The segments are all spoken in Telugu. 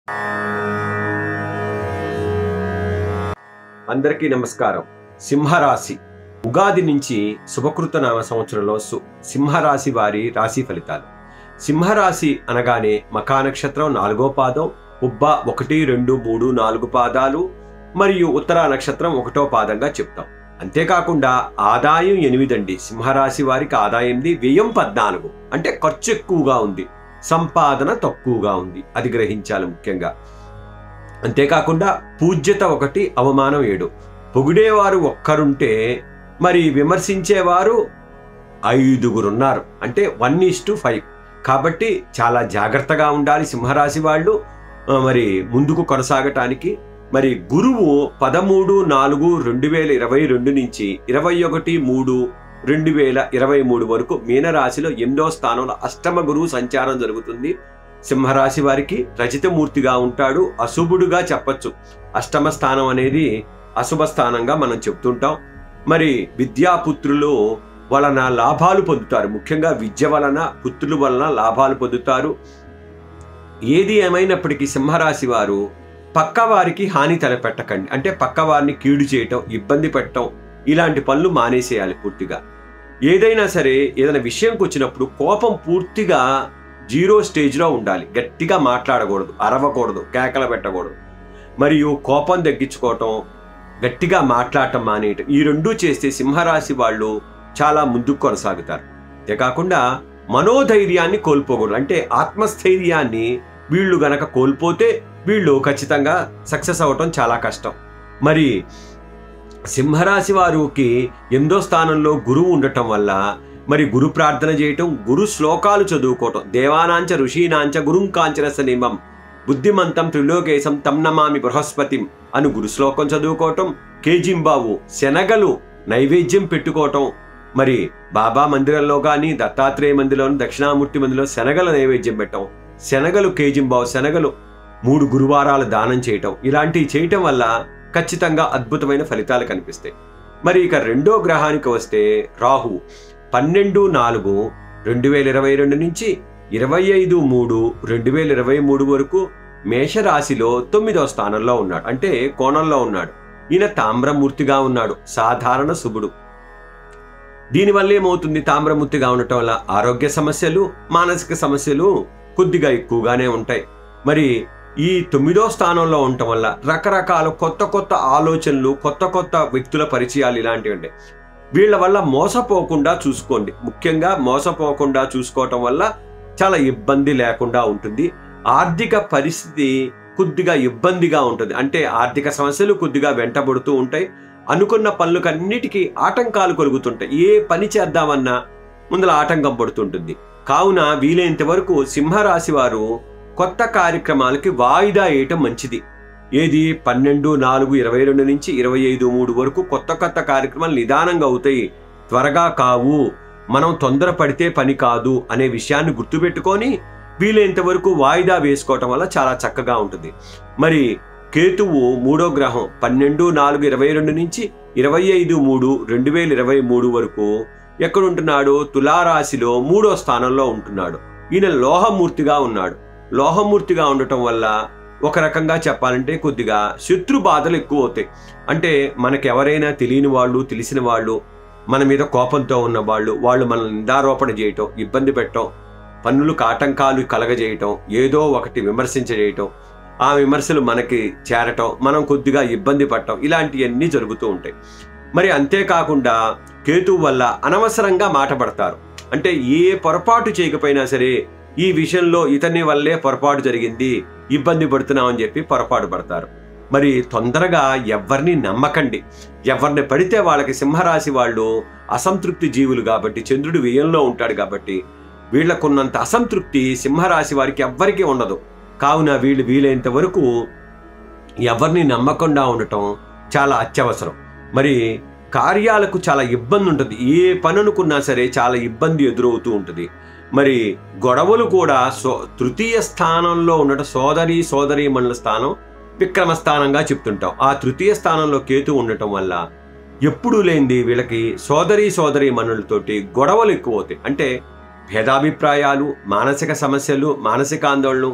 అందరికీ నమస్కారం సింహరాశి ఉగాది నుంచి శుభకృత నామ సంవత్సరంలో సు సింహరాశి వారి రాశి ఫలితాలు సింహరాశి అనగానే మకా నక్షత్రం నాలుగో పాదం ఉబ్బ ఒకటి రెండు మూడు నాలుగు పాదాలు మరియు ఉత్తర నక్షత్రం ఒకటో పాదంగా చెప్తాం అంతేకాకుండా ఆదాయం ఎనిమిదండి సింహరాశి వారికి ఆదాయం ఎనిమిది వ్యయం పద్నాలుగు అంటే ఖర్చు ఎక్కువగా ఉంది సంపాదన తక్కువగా ఉంది అది గ్రహించాలి ముఖ్యంగా అంతేకాకుండా పూజ్యత ఒకటి అవమానం ఏడు పొగిడేవారు ఒక్కరుంటే మరి విమర్శించేవారు ఐదుగురున్నారు అంటే వన్ ఈస్ టు ఫైవ్ కాబట్టి చాలా జాగ్రత్తగా ఉండాలి సింహరాశి వాళ్ళు ఆ, మరి ముందుకు కొనసాగటానికి మరి గురువు పదమూడు నాలుగు రెండు వేల ఇరవై రెండు నుంచి ఇరవై ఒకటి మూడు రెండు వేల ఇరవై మూడు వరకు మీనరాశిలో ఎనిమిదో స్థానంలో అష్టమ గురువు సంచారం జరుగుతుంది సింహరాశి వారికి రచితమూర్తిగా ఉంటాడు అశుభుడుగా చెప్పచ్చు అష్టమ స్థానం అనేది అశుభ స్థానంగా మనం చెప్తుంటాం మరి విద్యాపుత్రులు వలన లాభాలు పొందుతారు ముఖ్యంగా విద్య వలన పుత్రుల వలన లాభాలు పొందుతారు ఏది ఏమైనప్పటికీ సింహరాశి వారు పక్కవారికి హాని తలపెట్టకండి అంటే పక్కవారిని కీడు చేయటం ఇబ్బంది పెట్టడం ఇలాంటి పనులు మానేసేయాలి పూర్తిగా ఏదైనా సరే ఏదైనా విషయంకి వచ్చినప్పుడు కోపం పూర్తిగా జీరో స్టేజ్లో ఉండాలి గట్టిగా మాట్లాడకూడదు అరవకూడదు కేకలు పెట్టకూడదు మరియు కోపం తగ్గించుకోవటం గట్టిగా మాట్లాడటం మానేయటం ఈ రెండూ చేస్తే సింహరాశి వాళ్ళు చాలా ముందుకు కొనసాగుతారు అంతేకాకుండా మనోధైర్యాన్ని కోల్పోకూడదు అంటే ఆత్మస్థైర్యాన్ని వీళ్ళు గనక కోల్పోతే వీళ్ళు ఖచ్చితంగా సక్సెస్ అవ్వటం చాలా కష్టం మరి సింహరాశి వారికి ఎనిమిదో స్థానంలో గురువు ఉండటం వల్ల మరి గురు ప్రార్థన చేయటం గురు శ్లోకాలు చదువుకోవటం దేవానాంచ ఋషీనాంచ గురుం కాంచన సనిమం బుద్ధిమంతం త్రిలోకేశం తం నమామి బృహస్పతిం అను గురు శ్లోకం చదువుకోవటం కేజింబావు శనగలు నైవేద్యం పెట్టుకోవటం మరి బాబా మందిరంలో కానీ దత్తాత్రేయ మందిరంలో దక్షిణామూర్తి మందిరంలో శనగల నైవేద్యం పెట్టడం శనగలు కేజింబావు శనగలు మూడు గురువారాలు దానం చేయటం ఇలాంటివి చేయటం వల్ల ఖచ్చితంగా అద్భుతమైన ఫలితాలు కనిపిస్తాయి మరి ఇక రెండో గ్రహానికి వస్తే రాహు పన్నెండు నాలుగు రెండు వేల ఇరవై రెండు నుంచి ఇరవై ఐదు మూడు రెండు వేల ఇరవై మూడు వరకు మేషరాశిలో తొమ్మిదో స్థానంలో ఉన్నాడు అంటే కోణంలో ఉన్నాడు ఈయన తామ్రమూర్తిగా ఉన్నాడు సాధారణ శుభుడు దీనివల్ల ఏమవుతుంది తామ్రమూర్తిగా ఉండటం వల్ల ఆరోగ్య సమస్యలు మానసిక సమస్యలు కొద్దిగా ఎక్కువగానే ఉంటాయి మరి ఈ తొమ్మిదో స్థానంలో ఉండటం వల్ల రకరకాల కొత్త కొత్త ఆలోచనలు కొత్త కొత్త వ్యక్తుల పరిచయాలు ఇలాంటివి ఉంటాయి వీళ్ళ వల్ల మోసపోకుండా చూసుకోండి ముఖ్యంగా మోసపోకుండా చూసుకోవటం వల్ల చాలా ఇబ్బంది లేకుండా ఉంటుంది ఆర్థిక పరిస్థితి కొద్దిగా ఇబ్బందిగా ఉంటుంది అంటే ఆర్థిక సమస్యలు కొద్దిగా వెంటబడుతూ ఉంటాయి అనుకున్న పనులకన్నిటికీ ఆటంకాలు కలుగుతుంటాయి ఏ పని చేద్దామన్నా ముందర ఆటంకం పడుతుంటుంది కావున వీలైనంత వరకు సింహరాశి వారు కొత్త కార్యక్రమాలకి వాయిదా వేయటం మంచిది ఏది పన్నెండు నాలుగు ఇరవై రెండు నుంచి ఇరవై ఐదు మూడు వరకు కొత్త కొత్త కార్యక్రమాలు నిదానంగా అవుతాయి త్వరగా కావు మనం తొందరపడితే పని కాదు అనే విషయాన్ని గుర్తుపెట్టుకొని వీలైనంత వరకు వాయిదా వేసుకోవటం వల్ల చాలా చక్కగా ఉంటుంది మరి కేతువు మూడో గ్రహం పన్నెండు నాలుగు ఇరవై రెండు నుంచి ఇరవై ఐదు మూడు రెండు వేల ఇరవై మూడు వరకు ఎక్కడుంటున్నాడు తులారాశిలో మూడో స్థానంలో ఉంటున్నాడు ఈయన లోహమూర్తిగా ఉన్నాడు లోహమూర్తిగా ఉండటం వల్ల ఒక రకంగా చెప్పాలంటే కొద్దిగా శత్రు బాధలు ఎక్కువ అవుతాయి అంటే మనకి ఎవరైనా తెలియని వాళ్ళు తెలిసిన వాళ్ళు మన మీద కోపంతో ఉన్న వాళ్ళు వాళ్ళు మనల్ని నిందారోపణ చేయటం ఇబ్బంది పెట్టడం పన్నులకు ఆటంకాలు కలగజేయటం ఏదో ఒకటి విమర్శించజేయటం ఆ విమర్శలు మనకి చేరటం మనం కొద్దిగా ఇబ్బంది పడటం ఇలాంటివన్నీ జరుగుతూ ఉంటాయి మరి అంతేకాకుండా కేతువు వల్ల అనవసరంగా మాట పడతారు అంటే ఏ పొరపాటు చేయకపోయినా సరే ఈ విషయంలో ఇతని వల్లే పొరపాటు జరిగింది ఇబ్బంది పడుతున్నామని చెప్పి పొరపాటు పడతారు మరి తొందరగా ఎవరిని నమ్మకండి ఎవరిని పడితే వాళ్ళకి సింహరాశి వాళ్ళు అసంతృప్తి జీవులు కాబట్టి చంద్రుడు వ్యయంలో ఉంటాడు కాబట్టి వీళ్ళకున్నంత అసంతృప్తి సింహరాశి వారికి ఎవ్వరికీ ఉండదు కావున వీళ్ళు వీలైనంత వరకు ఎవరిని నమ్మకుండా ఉండటం చాలా అత్యవసరం మరి కార్యాలకు చాలా ఇబ్బంది ఉంటుంది ఏ పని అనుకున్నా సరే చాలా ఇబ్బంది ఎదురవుతూ ఉంటుంది మరి గొడవలు కూడా సో తృతీయ స్థానంలో ఉండటం సోదరి సోదరి మండల స్థానం విక్రమ స్థానంగా చెప్తుంటాం ఆ తృతీయ స్థానంలో కేతు ఉండటం వల్ల ఎప్పుడూ లేనిది వీళ్ళకి సోదరి సోదరి మనులతోటి గొడవలు ఎక్కువ అవుతాయి అంటే భేదాభిప్రాయాలు మానసిక సమస్యలు మానసిక ఆందోళనలు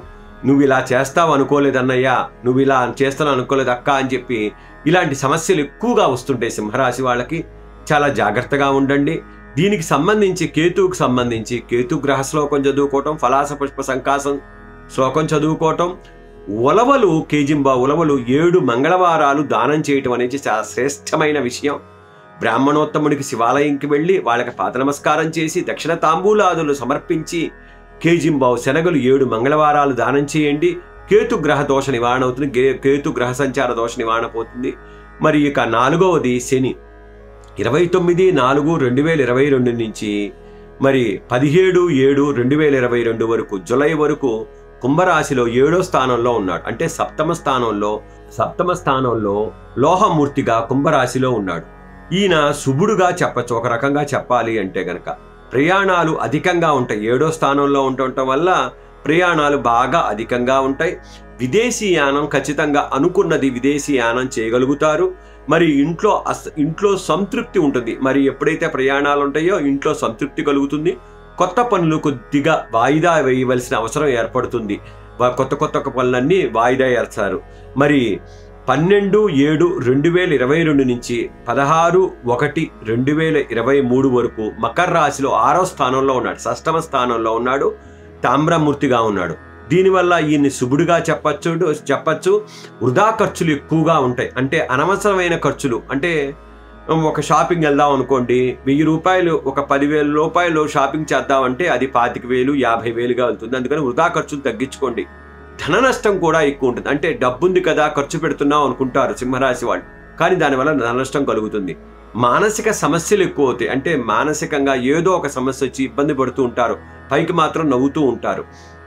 నువ్వు ఇలా చేస్తావు అనుకోలేదన్నయ్యా నువ్వు ఇలా చేస్తాను అనుకోలేదు అక్క అని చెప్పి ఇలాంటి సమస్యలు ఎక్కువగా వస్తుంటాయి సింహరాశి వాళ్ళకి చాలా జాగ్రత్తగా ఉండండి దీనికి సంబంధించి కేతువుకు సంబంధించి కేతు గ్రహ శ్లోకం చదువుకోవటం ఫలాస పుష్ప సంకాసం శ్లోకం చదువుకోవటం ఉలవలు కేజింబా ఉలవలు ఏడు మంగళవారాలు దానం చేయటం అనేది చాలా శ్రేష్టమైన విషయం బ్రాహ్మణోత్తముడికి శివాలయంకి వెళ్ళి వాళ్ళకి పాద నమస్కారం చేసి దక్షిణ తాంబూలాదులు సమర్పించి కేజింబావు శనగలు ఏడు మంగళవారాలు దానం చేయండి కేతు గ్రహ దోష నివారణ అవుతుంది గే- కేతు గ్రహ సంచార దోష నివారణ పోతుంది మరి ఇక నాలుగవది శని ఇరవై తొమ్మిది నాలుగు రెండు వేల ఇరవై రెండు నుంచి మరి పదిహేడు ఏడు రెండు వేల ఇరవై రెండు వరకు జులై వరకు కుంభరాశిలో ఏడో స్థానంలో ఉన్నాడు అంటే సప్తమ స్థానంలో సప్తమ స్థానంలో లోహమూర్తిగా కుంభరాశిలో ఉన్నాడు ఈయన శుభుడుగా చెప్పచ్చు ఒక రకంగా చెప్పాలి అంటే గనక ప్రయాణాలు అధికంగా ఉంటాయి ఏడో స్థానంలో ఉండటం వల్ల ప్రయాణాలు బాగా అధికంగా ఉంటాయి విదేశీ యానం ఖచ్చితంగా అనుకున్నది విదేశీ యానం చేయగలుగుతారు మరి ఇంట్లో అస్ ఇంట్లో సంతృప్తి ఉంటుంది మరి ఎప్పుడైతే ప్రయాణాలు ఉంటాయో ఇంట్లో సంతృప్తి కలుగుతుంది కొత్త పనులు కొద్దిగా వాయిదా వేయవలసిన అవసరం ఏర్పడుతుంది వా- కొత్త కొత్త పనులన్నీ వాయిదా వేస్తారు మరి పన్నెండు ఏడు రెండు వేల ఇరవై రెండు నుంచి పదహారు ఒకటి రెండు వేల ఇరవై మూడు వరకు మకర రాశిలో ఆరో స్థానంలో ఉన్నాడు షష్టమ స్థానంలో ఉన్నాడు తామ్రమూర్తిగా ఉన్నాడు దీనివల్ల ఈయన్ని శుభుడుగా చెప్పచ్చు చెప్పచ్చు వృధా ఖర్చులు ఎక్కువగా ఉంటాయి అంటే అనవసరమైన ఖర్చులు అంటే ఒక షాపింగ్ వెళ్దాం అనుకోండి వెయ్యి రూపాయలు ఒక పదివేల రూపాయలు షాపింగ్ చేద్దామంటే అది పాతిక వేలు యాభై వేలుగా వెళ్తుంది అందుకని వృధా ఖర్చులు తగ్గించుకోండి ధన నష్టం కూడా ఎక్కువ ఉంటుంది అంటే డబ్బుంది కదా ఖర్చు పెడుతున్నాం అనుకుంటారు సింహరాశి వాళ్ళు కానీ దానివల్ల ధన నష్టం కలుగుతుంది మానసిక సమస్యలు ఎక్కువ అవుతాయి అంటే మానసికంగా ఏదో ఒక సమస్య వచ్చి ఇబ్బంది పడుతూ ఉంటారు పైకి మాత్రం నవ్వుతూ ఉంటారు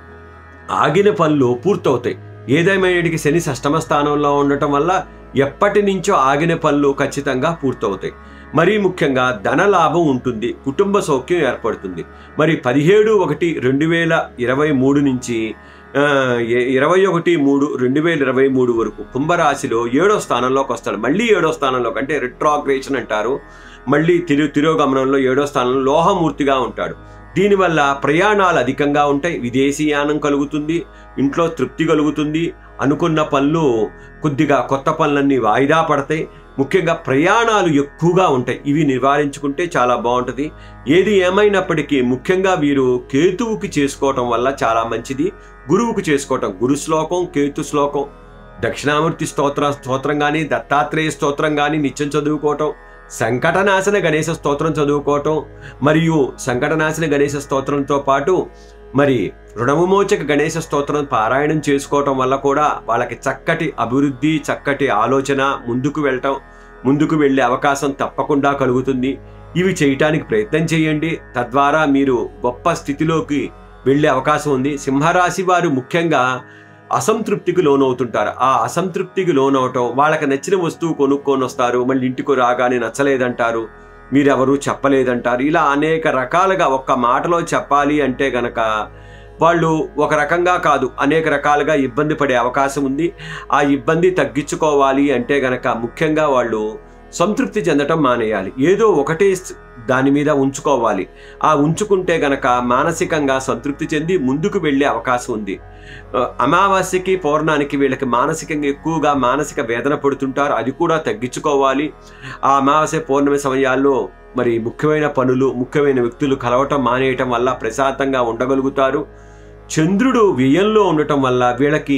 ఆగిన పనులు పూర్తవుతాయి ఏదేమైనటికి శని షష్టమ స్థానంలో ఉండటం వల్ల ఎప్పటి నుంచో ఆగిన పనులు ఖచ్చితంగా పూర్తవుతాయి మరీ ముఖ్యంగా ధన లాభం ఉంటుంది కుటుంబ సౌఖ్యం ఏర్పడుతుంది మరి పదిహేడు ఒకటి రెండు వేల ఇరవై మూడు నుంచి ఆ, ఇ- ఇరవై ఒకటి మూడు రెండు వేల ఇరవై మూడు వరకు కుంభరాశిలో ఏడో స్థానంలోకి వస్తాడు మళ్ళీ ఏడో స్థానంలోకి అంటే రిట్రాగ్రేషన్ అంటారు మళ్ళీ తిరు తిరోగమనంలో ఏడో స్థానంలో లోహమూర్తిగా ఉంటాడు దీనివల్ల ప్రయాణాలు అధికంగా ఉంటాయి విదేశీయానం కలుగుతుంది ఇంట్లో తృప్తి కలుగుతుంది అనుకున్న పనులు కొద్దిగా కొత్త పనులన్నీ వాయిదా పడతాయి ముఖ్యంగా ప్రయాణాలు ఎక్కువగా ఉంటాయి ఇవి నివారించుకుంటే చాలా బాగుంటుంది ఏది ఏమైనప్పటికీ ముఖ్యంగా వీరు కేతువుకి చేసుకోవటం వల్ల చాలా మంచిది గురువుకు చేసుకోవటం గురు శ్లోకం కేతు శ్లోకం దక్షిణామూర్తి స్తోత్ర స్తోత్రం కానీ దత్తాత్రేయ స్తోత్రం కానీ నిత్యం చదువుకోవటం సంకటనాశన గణేశ స్తోత్రం చదువుకోవటం మరియు సంకటనాశన గణేశ స్తోత్రంతో పాటు మరి రుణవిమోచక గణేశ స్తోత్రం పారాయణం చేసుకోవటం వల్ల కూడా వాళ్ళకి చక్కటి అభివృద్ధి చక్కటి ఆలోచన ముందుకు వెళ్ళటం ముందుకు వెళ్ళే అవకాశం తప్పకుండా కలుగుతుంది ఇవి చేయటానికి ప్రయత్నం చేయండి తద్వారా మీరు గొప్ప స్థితిలోకి వెళ్ళే అవకాశం ఉంది సింహరాశి వారు ముఖ్యంగా అసంతృప్తికి లోనవుతుంటారు ఆ అసంతృప్తికి లోనవటం వాళ్ళకి నచ్చిన వస్తువు కొనుక్కొని వస్తారు మళ్ళీ ఇంటికి రాగానే నచ్చలేదంటారు మీరెవరు చెప్పలేదంటారు ఇలా అనేక రకాలుగా ఒక్క మాటలో చెప్పాలి అంటే గనక వాళ్ళు ఒక రకంగా కాదు అనేక రకాలుగా ఇబ్బంది పడే అవకాశం ఉంది ఆ ఇబ్బంది తగ్గించుకోవాలి అంటే గనక ముఖ్యంగా వాళ్ళు సంతృప్తి చెందటం మానేయాలి ఏదో ఒకటే స్- దాని మీద ఉంచుకోవాలి ఆ ఉంచుకుంటే గనక మానసికంగా సంతృప్తి చెంది ముందుకు వెళ్ళే అవకాశం ఉంది ఆ, అమావాస్యకి పౌర్ణానికి వీళ్ళకి మానసికంగా ఎక్కువగా మానసిక వేదన పడుతుంటారు అది కూడా తగ్గించుకోవాలి ఆ అమావాస్య పౌర్ణమి సమయాల్లో మరి ముఖ్యమైన పనులు ముఖ్యమైన వ్యక్తులు కలవటం మానేయటం వల్ల ప్రశాంతంగా ఉండగలుగుతారు చంద్రుడు వ్యయంలో ఉండటం వల్ల వీళ్ళకి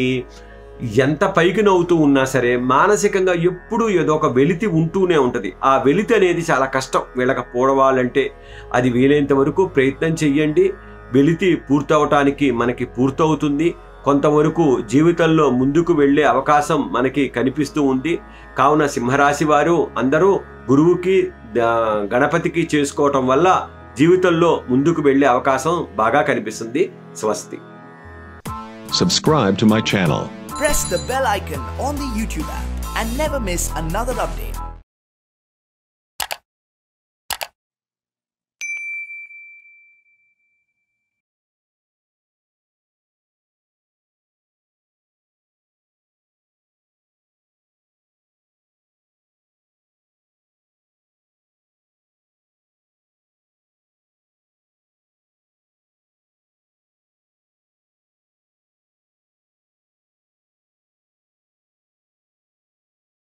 ఎంత పైకి నవ్వుతూ ఉన్నా సరే మానసికంగా ఎప్పుడూ ఏదో ఒక వెలితి ఉంటూనే ఉంటుంది ఆ వెలితి అనేది చాలా కష్టం వీళ్ళకి పోడవాలంటే అది వీలైనంత వరకు ప్రయత్నం చెయ్యండి వెలితి పూర్తవటానికి మనకి పూర్తవుతుంది కొంతవరకు జీవితంలో ముందుకు వెళ్ళే అవకాశం మనకి కనిపిస్తూ ఉంది కావున సింహరాశి వారు అందరూ గురువుకి ద- గణపతికి చేసుకోవటం వల్ల జీవితంలో ముందుకు వెళ్ళే అవకాశం బాగా కనిపిస్తుంది స్వస్తి Subscribe to my channel. press the bell icon on the YouTube app and never miss another update.